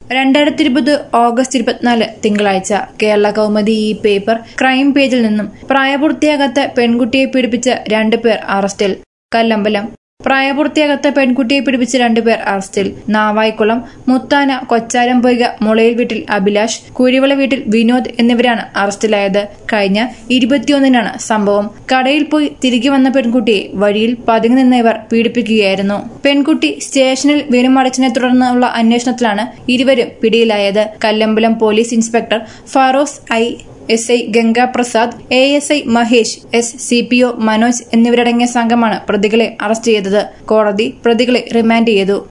രണ്ടായിരത്തി ഇരുപത് ഓഗസ്റ്റ് ഇരുപത്തിനാല് തിങ്കളാഴ്ച കേരള കൗമുദി ഈ പേപ്പർ ക്രൈം പേജിൽ നിന്നും പ്രായപൂർത്തിയാകാത്ത പെൺകുട്ടിയെ പീഡിപ്പിച്ച രണ്ടുപേർ അറസ്റ്റിൽ കല്ലമ്പലം പ്രായപൂർത്തിയാകാത്ത പെൺകുട്ടിയെ പിടിപ്പിച്ച രണ്ടുപേർ അറസ്റ്റിൽ നാവായിക്കുളം മുത്താന കൊച്ചാരം പൊയ്ക മുളയിൽ വീട്ടിൽ അഭിലാഷ് കുഴിവള വീട്ടിൽ വിനോദ് എന്നിവരാണ് അറസ്റ്റിലായത് കഴിഞ്ഞ ഇരുപത്തിയൊന്നിനാണ് സംഭവം കടയിൽ പോയി തിരികെ വന്ന പെൺകുട്ടിയെ വഴിയിൽ പതുങ്ങി നിന്ന ഇവർ പീഡിപ്പിക്കുകയായിരുന്നു പെൺകുട്ടി സ്റ്റേഷനിൽ വീണുമടച്ചിനെ തുടർന്നുള്ള അന്വേഷണത്തിലാണ് ഇരുവരും പിടിയിലായത് Kallambalam police inspector Faros I S I Gangaprasad A S I Mahesh S C P O Manoj എന്നിവരടങ്ങിയ സംഘമാണ് പ്രതികളെ അറസ്റ്റ് ചെയ്തത് കോടതി പ്രതികളെ റിമാൻഡ് ചെയ്തു